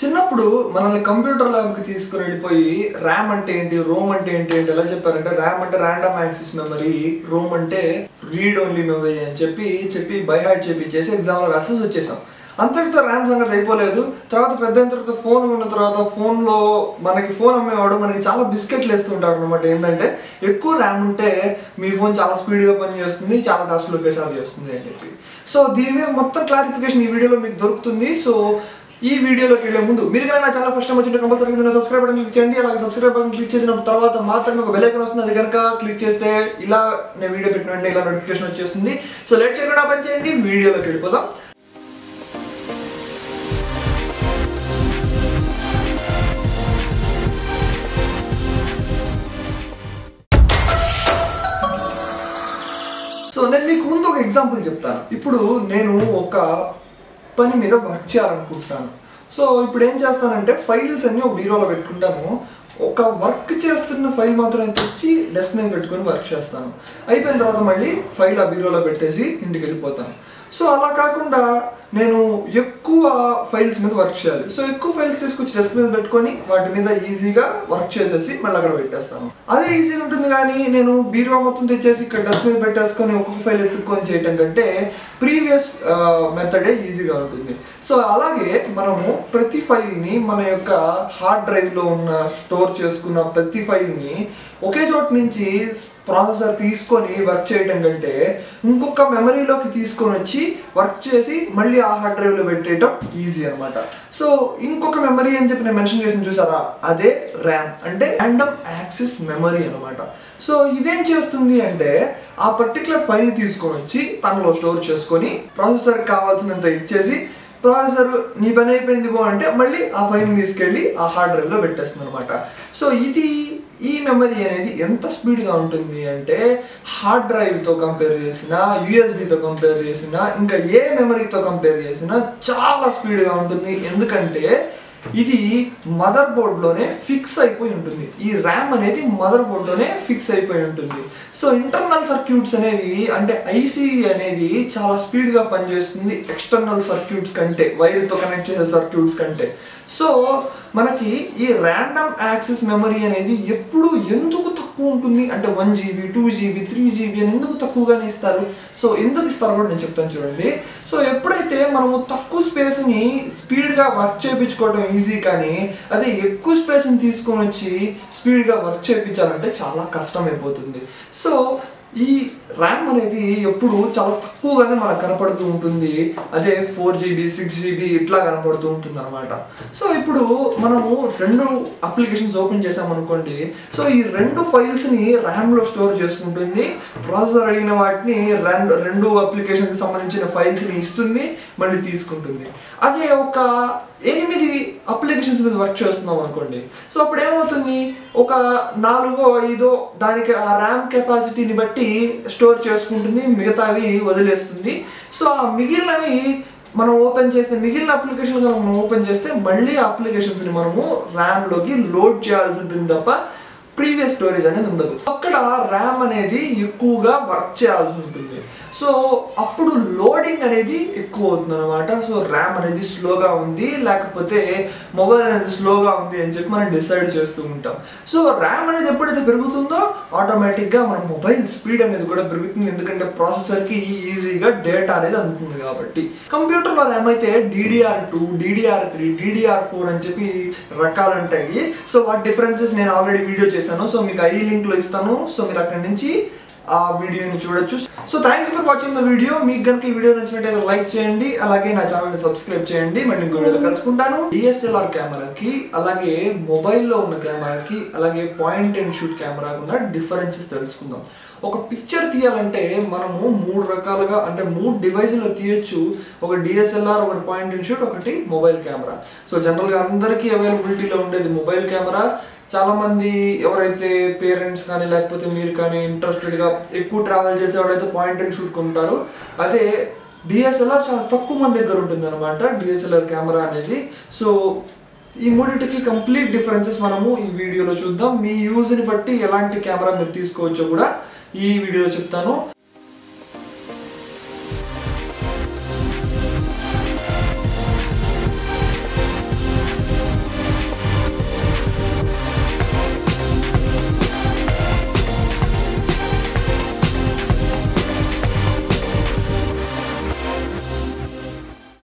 చిన్నప్పుడు మనల్ని కంప్యూటర్ ల్యాబ్కి తీసుకుని వెళ్ళిపోయి ర్యామ్ అంటే ఏంటి రోమ్ అంటే ఏంటి అంటే ఎలా చెప్పారంటే ర్యామ్ అంటే ర్యాండమ్ యాక్సిస్ మెమరీ రోమ్ అంటే రీడ్ ఓన్లీ మెమరీ అని చెప్పి చెప్పి బై హార్ట్ చేపించేసి ఎగ్జామ్లో రాసేసి వచ్చేసాం అంతటితో ర్యామ్ సంగతి అయిపోలేదు తర్వాత పెద్ద అయిన తర్వాత ఫోన్ ఉన్న తర్వాత ఫోన్లో మనకి ఫోన్ అమ్మేవాడు మనకి చాలా బిస్కెట్లు వేస్తూ ఉంటాడు అనమాట ఏంటంటే ఎక్కువ ర్యామ్ ఉంటే మీ ఫోన్ చాలా స్పీడ్గా పనిచేస్తుంది చాలా టాస్క్లు ఒకేసారి చేస్తుంది అని చెప్పి సో దీని మీద మొత్తం క్లారిఫికేషన్ ఈ వీడియోలో మీకు దొరుకుతుంది సో ఈ వీడియోలోకి వెళ్ళే ముందు మీరు కనుక నా ఛానల్ ఫస్ట్ టైం వచ్చింటే కంపల్సరీ కింద సబ్స్క్రైబ్ బటన్ క్లిక్ చేయండి అలాగే సబ్స్క్రైబ్ బటన్ క్లిక్ చేసిన తర్వాత మాత్రమే ఒక బెల్ ఐకాన్ వస్తుంది అది కనుక క్లిక్ చేస్తే ఇలా నేను వీడియో పెట్టిన వెంటనే ఇలా నోటిఫికేషన్ వచ్చేస్తుంది సో లేట్ చేయకుండా పని చేయండి వీడియోలోకి వెళ్ళిపోదాం సో నేను మీకు ముందు ఒక ఎగ్జాంపుల్ చెప్తాను ఇప్పుడు నేను ఒక పని మీద వర్క్ చేయాలనుకుంటున్నాను సో ఇప్పుడు ఏం చేస్తానంటే ఫైల్స్ అన్ని ఒక బీరోలో పెట్టుకుంటాను ఒక వర్క్ చేస్తున్న ఫైల్ మాత్రం తెచ్చి డెస్క్ మీద పెట్టుకొని వర్క్ చేస్తాను అయిపోయిన తర్వాత మళ్ళీ ఫైల్ ఆ బీరోలో పెట్టేసి ఇంటికి వెళ్ళిపోతాను సో అలా కాకుండా నేను ఎక్కువ ఫైల్స్ మీద వర్క్ చేయాలి సో ఎక్కువ ఫైల్స్ తీసుకొచ్చి డెస్క్ మీద పెట్టుకొని వాటి మీద ఈజీగా వర్క్ చేసేసి మళ్ళీ అక్కడ పెట్టేస్తాను అదే ఈజీగా ఉంటుంది కానీ నేను బీరువా మొత్తం తెచ్చేసి ఇక్కడ డెస్క్ మీద పెట్టేసుకొని ఒక్కొక్క ఫైల్ ఎత్తుక్కొని చేయటం కంటే ప్రీవియస్ మెథడే ఈజీగా ఉంటుంది సో అలాగే మనము ప్రతి ఫైల్ని మన యొక్క హార్డ్ డ్రైవ్లో ఉన్న స్టోర్ చేసుకున్న ప్రతి ఫైల్ని ఒకే చోట నుంచి ప్రాసెసర్ తీసుకొని వర్క్ చేయడం కంటే ఇంకొక మెమరీలోకి తీసుకొని వచ్చి వర్క్ చేసి మళ్ళీ ఆ హార్డ్ డ్రైవ్లో పెట్టేయటం ఈజీ అనమాట సో ఇంకొక మెమరీ అని చెప్పి నేను మెన్షన్ చేసిన చూసారా అదే ర్యామ్ అంటే ర్యాండమ్ యాక్సిస్ మెమరీ అనమాట సో ఇదేం చేస్తుంది అంటే ఆ పర్టికులర్ ఫైల్ని తీసుకొని వచ్చి తనలో స్టోర్ చేసుకొని ప్రాసెసర్కి కావాల్సినంత ఇచ్చేసి ప్రాసెసర్ నీ పని అయిపోయింది పో అంటే మళ్ళీ ఆ ఫైల్ని తీసుకెళ్ళి ఆ హార్డ్ డ్రైవ్లో పెట్టేస్తుంది అనమాట సో ఇది ఈ మెమరీ అనేది ఎంత స్పీడ్గా ఉంటుంది అంటే హార్డ్ డ్రైవ్తో కంపేర్ చేసినా యూఎస్బితో కంపేర్ చేసినా ఇంకా ఏ మెమరీతో కంపేర్ చేసినా చాలా స్పీడ్గా ఉంటుంది ఎందుకంటే ఇది మదర్ బోర్డ్లోనే ఫిక్స్ అయిపోయి ఉంటుంది ఈ ర్యామ్ అనేది మదర్ బోర్డ్లోనే ఫిక్స్ అయిపోయి ఉంటుంది సో ఇంటర్నల్ సర్క్యూట్స్ అనేవి అంటే ఐసీ అనేది చాలా స్పీడ్గా పనిచేస్తుంది ఎక్స్టర్నల్ సర్క్యూట్స్ కంటే వైర్తో కనెక్ట్ చేసే సర్క్యూట్స్ కంటే సో మనకి ఈ ర్యాండమ్ యాక్సెస్ మెమరీ అనేది ఎప్పుడు ఎందుకు తక్కువ ఉంటుంది అంటే one GB two GB three GB అని ఎందుకు తక్కువగానే ఇస్తారు సో ఎందుకు ఇస్తారు కూడా నేను చెప్తాను చూడండి సో ఎప్పుడైతే మనము తక్కువ స్పేస్ని స్పీడ్గా వర్క్ చేయించుకోవడం ఈజీ కానీ అదే ఎక్కువ స్పేస్ని తీసుకొని వచ్చి స్పీడ్గా వర్క్ చేయించాలంటే చాలా కష్టం అయిపోతుంది సో ఈ ర్యామ్ అనేది ఎప్పుడు చాలా తక్కువగానే మనకు కనపడుతూ ఉంటుంది అదే ఫోర్ జీబీ సిక్స్ జీబీ ఇట్లా కనపడుతూ ఉంటుంది అనమాట సో ఇప్పుడు మనము రెండు అప్లికేషన్స్ ఓపెన్ చేసామనుకోండి సో ఈ రెండు ఫైల్స్ని ర్యామ్లో స్టోర్ చేసుకుంటుంది ప్రాసెసర్ అడిగిన వాటిని రెండు రెండు అప్లికేషన్కి సంబంధించిన ఫైల్స్ని ఇస్తుంది మళ్ళీ తీసుకుంటుంది అదే ఒక ఎనిమిది అప్లికేషన్స్ మీద వర్క్ చేస్తున్నాం అనుకోండి సో అప్పుడు ఏమవుతుంది ఒక నాలుగో ఐదో దానికి ఆ ర్యామ్ కెపాసిటీని బట్టి స్టోర్ చేసుకుంటుంది మిగతావి వదిలేస్తుంది సో ఆ మిగిలినవి మనం ఓపెన్ చేస్తే మిగిలిన అప్లికేషన్ మనం ఓపెన్ చేస్తే మళ్ళీ ఆ అప్లికేషన్స్ని మనము ర్యామ్లోకి లోడ్ చేయాల్సి ఉంటుంది తప్ప ప్రీవియస్ స్టోరేజ్ అనేది ఉండదు అక్కడ ర్యామ్ అనేది ఎక్కువగా వర్క్ చేయాల్సి ఉంటుంది సో అప్పుడు లోడింగ్ అనేది ఎక్కువ అవుతుంది అనమాట సో ర్యామ్ అనేది స్లోగా ఉంది లేకపోతే మొబైల్ అనేది స్లోగా ఉంది అని చెప్పి మనం డిసైడ్ చేస్తూ ఉంటాం సో ర్యామ్ అనేది ఎప్పుడైతే పెరుగుతుందో ఆటోమేటిక్గా మన మొబైల్ స్పీడ్ అనేది కూడా పెరుగుతుంది ఎందుకంటే ప్రాసెసర్కి ఈజీగా డేటా అనేది అందుతుంది కాబట్టి కంప్యూటర్లో ర్యామ్ అయితే DDR two DDR three DDR four అని చెప్పి రకాలు ఉంటాయి సో వాటి డిఫరెన్సెస్ నేను ఆల్రెడీ వీడియో చేశాను సో మీకు ఐ లింక్లో ఇస్తాను సో మీరు అక్కడి నుంచి ఆ వీడియోని చూడొచ్చు so thank you for watching the video మీకు కనుక ఈ వీడియో నచ్చినట్టయితే లైక్ చేయండి అలాగే నా ఛానల్ని సబ్స్క్రైబ్ చేయండి మళ్ళీ ఇంకో వీడియోలో కలుసుకుంటాను డిఎస్ఎల్ఆర్ కెమెరాకి అలాగే మొబైల్లో ఉన్న కెమెరాకి అలాగే పాయింట్ అండ్ షూట్ కెమెరాకి ఉన్న డిఫరెన్సెస్ తెలుసుకుందాం ఒక పిక్చర్ తీయాలంటే మనము మూడు రకాలుగా అంటే మూడు డివైజుల్లో తీయొచ్చు ఒక డిఎస్ఎల్ఆర్ ఒకటి పాయింట్ అండ్ షూట్ ఒకటి మొబైల్ కెమెరా సో జనరల్గా అందరికీ అవైలబిలిటీలో ఉండేది మొబైల్ కెమెరా చాలామంది ఎవరైతే పేరెంట్స్ కానీ లేకపోతే మీరు కానీ ఇంట్రెస్టెడ్గా ఎక్కువ ట్రావెల్ చేసేవాళ్ళైతే పాయింట్ అండ్ షూట్ కొంటారు అదే డిఎస్ఎల్ఆర్ చాలా తక్కువ మంది దగ్గర ఉంటుంది అనమాట డిఎస్ఎల్ఆర్ కెమెరా అనేది సో ఈ మూడింటికి కంప్లీట్ డిఫరెన్సెస్ మనము ఈ వీడియోలో చూద్దాం మీ యూజ్ని బట్టి ఎలాంటి కెమెరా మీరు తీసుకోవచ్చో కూడా ఈ వీడియోలో చెప్తాను